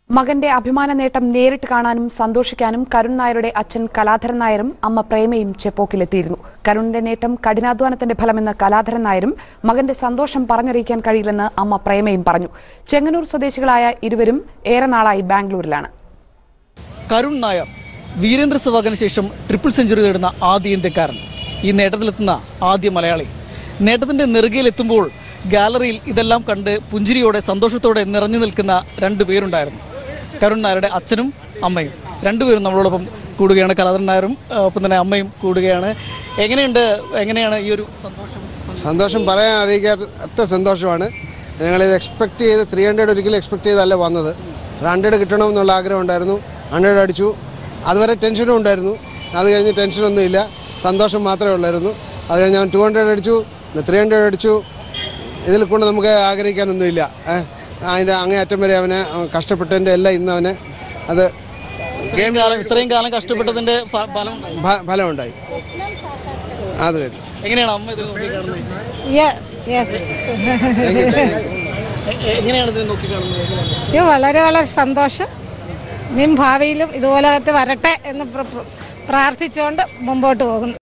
മകന്റെ അഭിമാന നേട്ടം നേരിട്ട് കാണാനും സന്തോഷിക്കാനും കരുൺ നായരുടെ അച്ഛൻ കലാധരൻ നായരും അമ്മ പ്രേമയും ചെപ്പോക്കിലെത്തിയിരുന്നു കരുണിന്റെ നേട്ടം കഠിനാധ്വാനത്തിന്റെ ഫലമെന്ന് കലാധരൻ നായരും മകന്റെ സന്തോഷം പറഞ്ഞറിയിക്കാൻ കഴിയില്ലെന്ന് അമ്മ പ്രേമയും പറഞ്ഞു ചെങ്ങന്നൂർ സ്വദേശികളായ ഇരുവരും ഏറെ നാളായി ബാംഗ്ലൂരിലാണ് കരുൺ നായർ വീരേന്ദ്ര സെവാഗിന് ശേഷം ട്രിപ്പിൾ സെഞ്ചുറി നേടുന്ന ആദ്യ ഇന്ത്യക്കാരൻ ഈ നേട്ടത്തിലെത്തുന്ന ആദ്യ മലയാളി നേട്ടത്തിന്റെ നെറുകയിലെത്തുമ്പോൾ ഗാലറിയിൽ ഇതെല്ലാം കണ്ട് പുഞ്ചിരിയോടെ സന്തോഷത്തോടെ നിറഞ്ഞു നിൽക്കുന്ന രണ്ടു പേരുണ്ടായിരുന്നു കരുൺ നായരുടെ അച്ഛനും അമ്മയും രണ്ടുപേരും നമ്മളോടൊപ്പം കൂടുകയാണ് കലാധരൻ നായരും ആ, ഒപ്പം തന്നെ അമ്മയും കൂടുകയാണ് എങ്ങനെയുണ്ട് എങ്ങനെയാണ് ഈ ഒരു സന്തോഷം സന്തോഷം പറയാൻ അറിയിക്കാത്ത സന്തോഷമാണ് ഞങ്ങളിത് എക്സ്പെക്ട് ചെയ്ത് ത്രീ ഹൺഡ്രഡ് ഒരിക്കലും എക്സ്പെക്ട് ചെയ്തല്ല വന്നത് ഹൺഡ്രഡ് കിട്ടണമെന്നുള്ള ആഗ്രഹം ഉണ്ടായിരുന്നു ഹൺഡ്രഡ് അടിച്ചു അതുവരെ ടെൻഷനും ഉണ്ടായിരുന്നു അത് കഴിഞ്ഞ് ടെൻഷനൊന്നുമില്ല സന്തോഷം മാത്രമേ ഉള്ളായിരുന്നു അത് കഴിഞ്ഞ് അവൻ ടു ഹൺഡ്രഡ് അടിച്ചു ത്രീ ഹൺഡ്രഡ് അടിച്ചു ഇതിൽ കൊണ്ട് നമുക്ക് ആഗ്രഹിക്കാനൊന്നുമില്ല ഏഹ് അതിൻ്റെ അങ്ങേ അറ്റം വരെ അവനെ അവൻ കഷ്ടപ്പെട്ടതിൻ്റെ എല്ലാം ഇന്ന് അവന് അത് ഇത്രയും കാലം ഇത്രയും കാലം കഷ്ടപ്പെട്ടതിന്റെ ഫ- ഫലം ഉണ്ടായി. ഫ- ഫലമുണ്ടായി അത് വരും എങ്ങനെയാണ് അമ്മ ഇതിൽ നോക്കിക്കാണുന്നത് യെസ് യെസ് എ- എ- എങ്ങനെയാണ് ഇതിനെ നോക്കിക്കാണുന്നത് എങ്ങനെയാണ്? ഇത് വളരെ വളരെ സന്തോഷം ഇനിയും ഭാവിയിലും ഇതുപോലെ വരട്ടെ എന്ന് പ്ര- പ്ര- പ്രാർത്ഥിച്ചുകൊണ്ട് മുമ്പോട്ട് പോകുന്നു